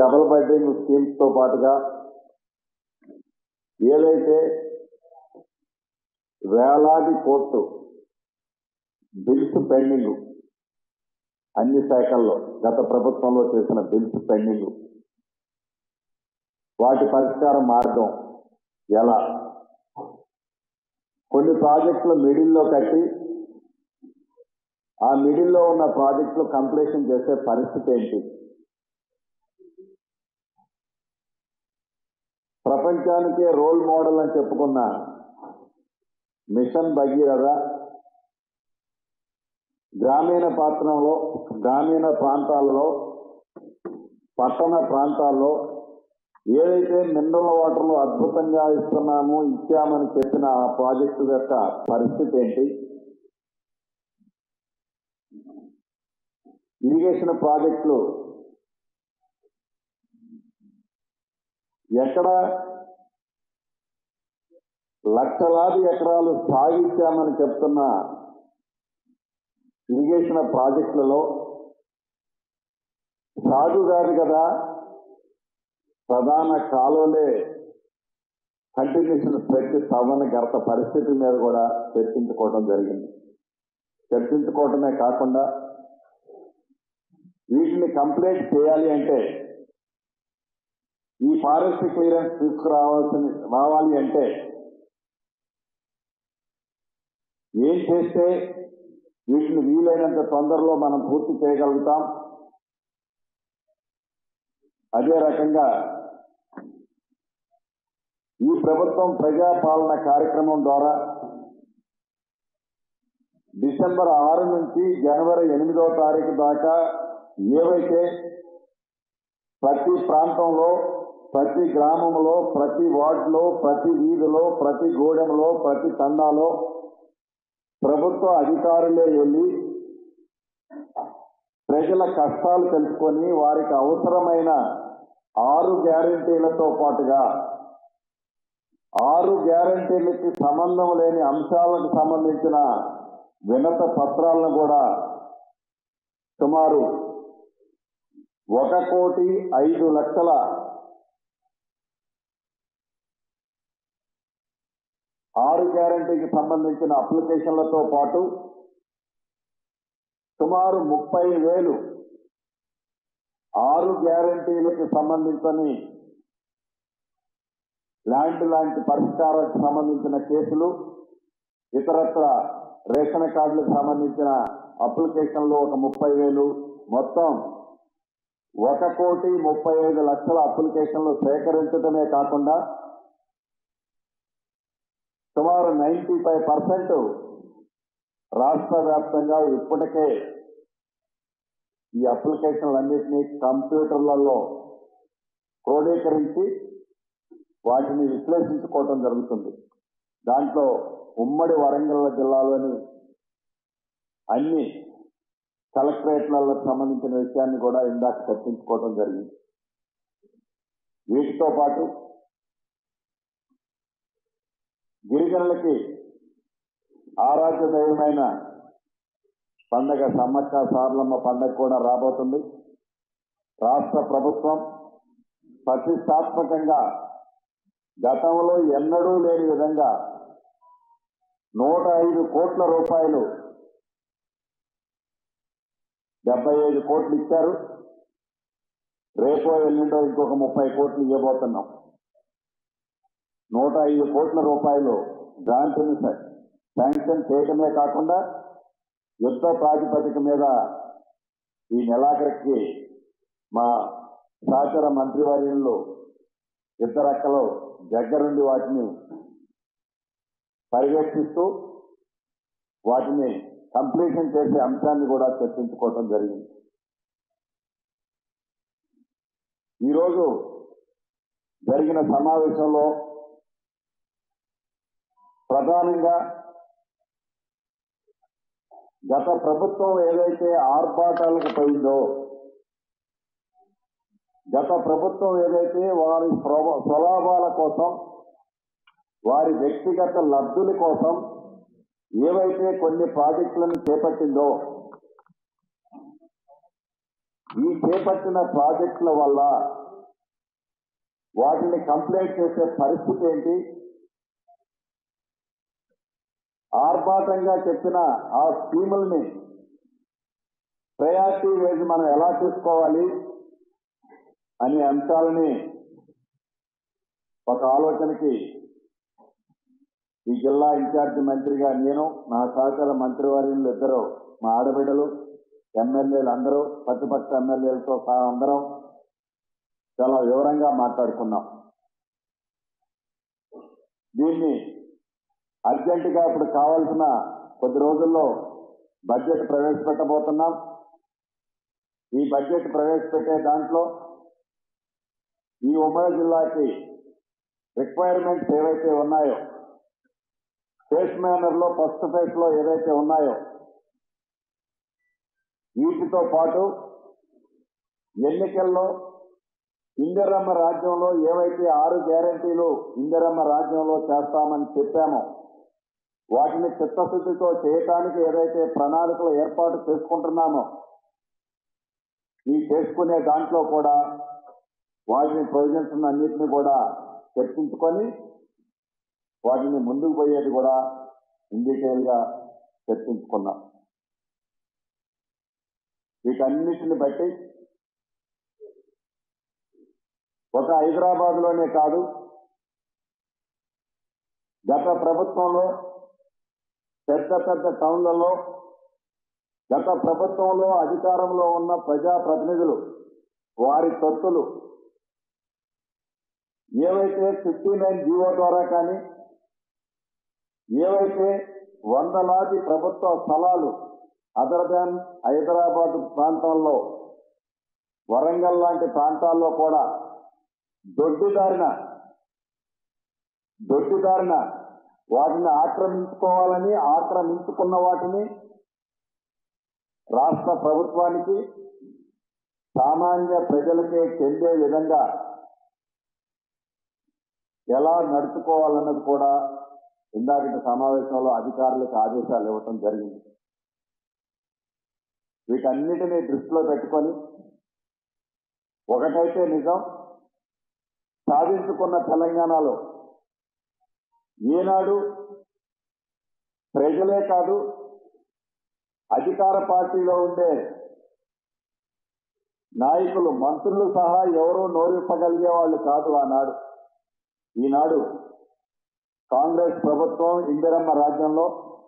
double bedroom schemes తో పాటుగా ఏదైతే వేలాది కోట్లు బిల్స్ పెండింగ్ అన్ని శాఖల్లో గత ప్రభుత్వంలో చేసిన బిల్స్ పెండింగ్ వాటి పరిష్కార మార్గం ఎలా కొన్ని ప్రాజెక్టులు మిడిల్లో కట్టి ఆ మిడిల్లో ఉన్న ప్రాజెక్టులు కంప్లీషన్ చేసే పరిస్థితి ఏంటి ప్రపంచానికే రోల్ మోడల్ అని చెప్పుకున్న మిషన్ భగీరథ గ్రామీణ పాత్రంలో గ్రామీణ ప్రాంతాల్లో పట్టణ ప్రాంతాల్లో ఏదైతే మినరల్ వాటర్లు అద్భుతంగా ఇస్తున్నాము ఇచ్చామని చెప్పిన ఆ ప్రాజెక్టు యొక్క పరిస్థితి ఏంటి ఇరిగేషన్ ప్రాజెక్టులు ఎక్కడ లక్షలాది ఎకరాలు సాగిచ్చామని చెప్తున్న ఇరిగేషన్ ప్రాజెక్టులలో సాగు కాదు కదా ప్రధాన కాలువలే కంటిన్యూషన్ పెట్టి తవ్వని గత పరిస్థితి మీద కూడా చర్చించుకోవడం జరిగింది చర్చించుకోవటమే కాకుండా వీటిని కంప్లీట్ చేయాలి అంటే ఈ ఫారెస్ట్ క్లియరెన్స్ తీసుకురావాల్సిన రావాలి అంటే ఏం చేస్తే వీటిని వీలైనంత తొందరలో మనం పూర్తి చేయగలుగుతాం అదే రకంగా ఈ ప్రభుత్వం ప్రజాపాలన కార్యక్రమం ద్వారా డిసెంబర్ ఆరు నుంచి జనవరి ఎనిమిదవ తారీఖు దాకా ఏవైతే ప్రతి ప్రాంతంలో ప్రతి గ్రామంలో ప్రతి వార్డులో ప్రతి వీధిలో ప్రతి గూడెంలో ప్రతి తండాలో ప్రభుత్వ అధికారులే వెళ్ళి ప్రజల కష్టాలు తెలుసుకొని వారికి అవసరమైన ఆరు గ్యారంటీలతో పాటుగా ఆరు గ్యారంటీలకి సంబంధం లేని అంశాలకు సంబంధించిన వినత పత్రాలను కూడా సుమారు ఒక కోటి ఐదు లక్షల ఆరు గ్యారంటీకి సంబంధించిన అప్లికేషన్లతో పాటు సుమారు ముప్పై వేలు ఆరు గ్యారంటీలకు సంబంధించని ల్యాండ్ లాంటి పరిష్కారానికి సంబంధించిన కేసులు ఇతరత్ర రేషన్ కార్డులకు సంబంధించిన అప్లికేషన్లు ఒక ముప్పై వేలు మొత్తం ఒక కోటి ముప్పై ఐదు లక్షల అప్లికేషన్లు సేకరించడమే కాకుండా సుమారు నైంటీ ఫైవ్ పర్సెంట్ రాష్ట్ర వ్యాప్తంగా ఇప్పటికే ఈ అప్లికేషన్లన్నింటినీ కంప్యూటర్లలో క్రోడీకరించి వాటిని విశ్లేషించుకోవటం జరుగుతుంది దాంట్లో ఉమ్మడి వరంగల్ జిల్లాలోని అన్ని కలెక్టరేట్లకు సంబంధించిన విషయాన్ని కూడా ఇందాక చర్చించుకోవడం జరిగింది వీటితో పాటు గిరిజనులకి ఆరాధ్య దైవమైన పండగ సమ్మక్క సార్లమ్మ పండగ కూడా రాబోతుంది రాష్ట్ర ప్రభుత్వం ప్రతిష్టాత్మకంగా గతంలో ఎన్నడూ లేని విధంగా నూట ఐదు కోట్ల రూపాయలు డెబ్బై ఐదు కోట్లు ఇచ్చారు రేపో ఎల్లుండో ఇంకొక ముప్పై కోట్లు ఇవ్వబోతున్నాం నూట ఐదు కోట్ల రూపాయలు గ్రాంట్ని శాంక్షన్ చేయడమే కాకుండా యుద్ధ ప్రాతిపదిక మీద ఈ నెలాఖరికి మా సహచర మంత్రివర్యులు ఇద్దరక్కలు దగ్గరుండి వాటిని పర్యవేక్షిస్తూ వాటిని కంప్లీషన్ చేసే అంశాన్ని కూడా చర్చించుకోవడం జరిగింది ఈరోజు జరిగిన సమావేశంలో ప్రధానంగా గత ప్రభుత్వం ఏదైతే ఆర్భాటాలకు పోయిందో గత ప్రభుత్వం ఏదైతే వారి స్వభా- స్వలాభాల కోసం వారి వ్యక్తిగత లబ్ధుల కోసం ఏవైతే కొన్ని ప్రాజెక్టులను చేపట్టిందో ఈ చేపట్టిన ప్రాజెక్టుల వల్ల వాటిని కంప్లైంట్ చేసే పరిస్థితి ఏంటి ఆర్భాటంగా చెప్పిన ఆ స్కీముల్ని ప్రయారిటీ వేసి మనం ఎలా తీసుకోవాలి అనే అంశాలని ఒక ఆలోచనకి ఈ జిల్లా ఇన్ఛార్జి మంత్రిగా నేను నా సహకార మంత్రివర్యులు ఇద్దరు మా ఆడబిడ్డలు ఎమ్మెల్యేలు అందరూ ప్రతిపక్ష ఎమ్మెల్యేలతో సహా అందరం చాలా వివరంగా మాట్లాడుకున్నాం దీన్ని అర్జెంటుగా ఇప్పుడు కావాల్సిన కొద్ది రోజుల్లో బడ్జెట్ ప్రవేశపెట్టబోతున్నాం ఈ బడ్జెట్ ప్రవేశపెట్టే దాంట్లో ఈ ఉమ్మడి జిల్లాకి రిక్వైర్మెంట్స్ ఏవైతే ఉన్నాయో ఫేస్ మేనర్ లో ఫస్ట్ ఫేజ్ లో ఏదైతే ఉన్నాయో వీటితో పాటు ఎన్నికల్లో ఇందిరమ్మ రాజ్యంలో ఏవైతే ఆరు గ్యారంటీలు ఇందిరమ్మ రాజ్యంలో చేస్తామని చెప్పామో వాటిని చిత్తశుద్ధితో చేయటానికి ఏదైతే ప్రణాళికలు ఏర్పాటు చేసుకుంటున్నామో ఈ చేసుకునే దాంట్లో కూడా వాటిని ప్రొవిజన్స్ అన్నింటినీ కూడా చర్చించుకొని వాటిని ముందుకు పోయేది కూడా ఇన్ డీటెయిల్ గా చర్చించుకున్నాం వీటన్నిటిని బట్టి ఒక హైదరాబాద్ లోనే కాదు గత ప్రభుత్వంలో పెద్ద పెద్ద టౌన్లలో గత ప్రభుత్వంలో అధికారంలో ఉన్న ప్రజాప్రతినిధులు వారి తొత్తులు ఏవైతే ఫిఫ్టీ నైన్ జీవో ద్వారా కానీ ఏవైతే వందలాది ప్రభుత్వ స్థలాలు అదర్ దాన్ హైదరాబాద్ ప్రాంతంలో వరంగల్ లాంటి ప్రాంతాల్లో కూడా దొడ్డిదారిన దొడ్డిదారిన వాటిని ఆక్రమించుకోవాలని ఆక్రమించుకున్న వాటిని రాష్ట్ర ప్రభుత్వానికి సామాన్య ప్రజలకే చెందే విధంగా ఎలా నడుచుకోవాలన్నది కూడా ఇందాకటి సమావేశంలో అధికారులకు ఆదేశాలు ఇవ్వటం జరిగింది వీటన్నిటినీ దృష్టిలో పెట్టుకొని ఒకటైతే నిజం సాధించుకున్న తెలంగాణలో ఈనాడు ప్రజలే కాదు అధికార పార్టీలో ఉండే నాయకులు మంత్రులు సహా ఎవరూ నోరిప్పగలిగే వాళ్ళు కాదు ఆనాడు ఈనాడు కాంగ్రెస్ ప్రభుత్వం ఇందిరమ్మ రాజ్యంలో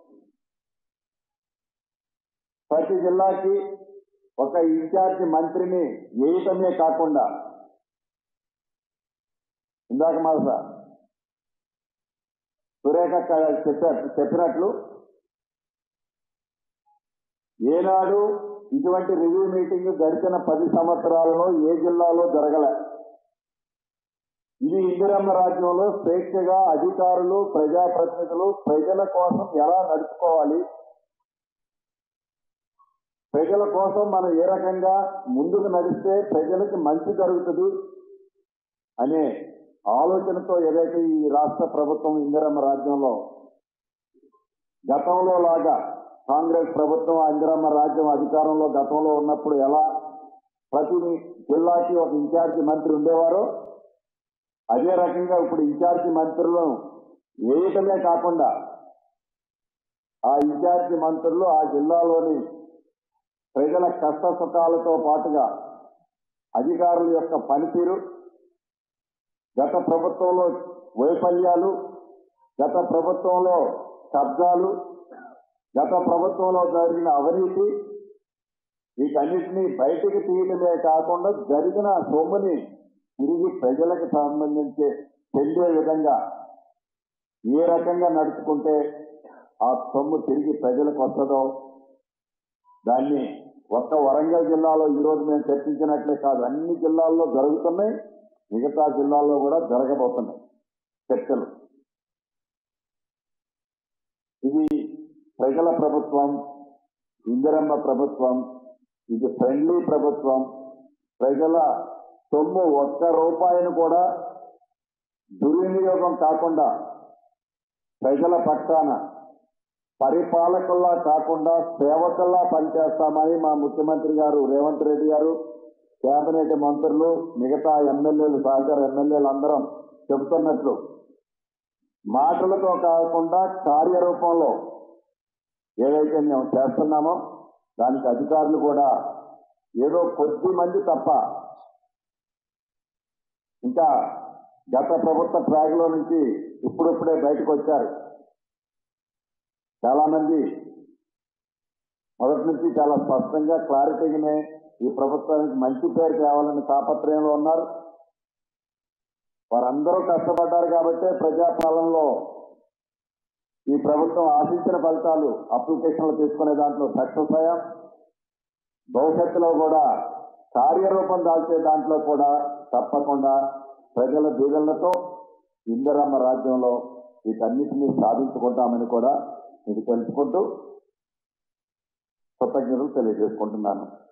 ప్రతి జిల్లాకి ఒక ఇన్ఛార్జి మంత్రిని వేయటమే కాకుండా ఇందాక మా సార్ సురేఖ చెప్పారు చెప్పినట్లు ఏనాడు ఇటువంటి రివ్యూ మీటింగ్ గడిచిన పది సంవత్సరాలలో ఏ జిల్లాలో జరగలే ఇది ఇందిరమ్మ రాజ్యంలో స్వేచ్ఛగా అధికారులు ప్రజాప్రతినిధులు ప్రజల కోసం ఎలా నడుచుకోవాలి ప్రజల కోసం మనం ఏ రకంగా ముందుకు నడిస్తే ప్రజలకి మంచి జరుగుతుంది అనే ఆలోచనతో ఏదైతే ఈ రాష్ట్ర ప్రభుత్వం ఇందిరమ్మ రాజ్యంలో గతంలో లాగా కాంగ్రెస్ ప్రభుత్వం ఇందిరమ్మ రాజ్యం అధికారంలో గతంలో ఉన్నప్పుడు ఎలా ప్రతి జిల్లాకి ఒక ఇన్ఛార్జి మంత్రి ఉండేవారో అదే రకంగా ఇప్పుడు ఇన్ఛార్జి మంత్రులను వేయటమే కాకుండా ఆ ఇన్ఛార్జి మంత్రులు ఆ జిల్లాలోని ప్రజల కష్ట సుఖాలతో పాటుగా అధికారుల యొక్క పనితీరు గత ప్రభుత్వంలో వైఫల్యాలు గత ప్రభుత్వంలో కబ్జాలు గత ప్రభుత్వంలో జరిగిన అవినీతి వీటన్నిటినీ బయటికి తీయటమే కాకుండా జరిగిన సొమ్ముని తిరిగి ప్రజలకు సంబంధించి చెందే విధంగా ఏ రకంగా నడుచుకుంటే ఆ సొమ్ము తిరిగి ప్రజలకు వస్తుందో దాన్ని ఒక్క వరంగల్ జిల్లాలో ఈ రోజు మేము చర్చించినట్లే కాదు అన్ని జిల్లాల్లో జరుగుతున్నాయి మిగతా జిల్లాల్లో కూడా జరగబోతున్నాయి చర్చలు ఇది ప్రజల ప్రభుత్వం ఇందిరమ్మ ప్రభుత్వం ఇది ఫ్రెండ్లీ ప్రభుత్వం ప్రజల సొమ్ము ఒక్క రూపాయిని కూడా దుర్వినియోగం కాకుండా ప్రజల పక్షాన పరిపాలకుల్లా కాకుండా సేవకుల్లా పనిచేస్తామని మా ముఖ్యమంత్రి గారు రేవంత్ రెడ్డి గారు కేబినెట్ మంత్రులు మిగతా ఎమ్మెల్యేలు సహకార ఎమ్మెల్యేలు అందరం చెబుతున్నట్లు మాటలతో కాకుండా కార్యరూపంలో ఏదైతే మేము చేస్తున్నామో దానికి అధికారులు కూడా ఏదో కొద్ది మంది తప్ప ఇంకా గత ప్రభుత్వ ట్రాక్ లో నుంచి ఇప్పుడిప్పుడే బయటకు వచ్చారు చాలా మంది మొదటి నుంచి చాలా స్పష్టంగా క్లారిటీగానే ఈ ప్రభుత్వానికి మంచి పేరు తేవాలని తాపత్రయంలో ఉన్నారు వారందరూ కష్టపడ్డారు కాబట్టే ప్రజాపాలనలో ఈ ప్రభుత్వం ఆశించిన ఫలితాలు అప్లికేషన్లు తీసుకునే దాంట్లో సక్సెస్ అయ్యాం భవిష్యత్తులో కూడా కార్యరూపం దాల్చే దాంట్లో కూడా తప్పకుండా ప్రజల దీవెనలతో ఇందిరమ్మ రాజ్యంలో వీటన్నిటినీ సాధించుకుంటామని కూడా మీకు తెలుసుకుంటూ కృతజ్ఞతలు తెలియజేసుకుంటున్నాను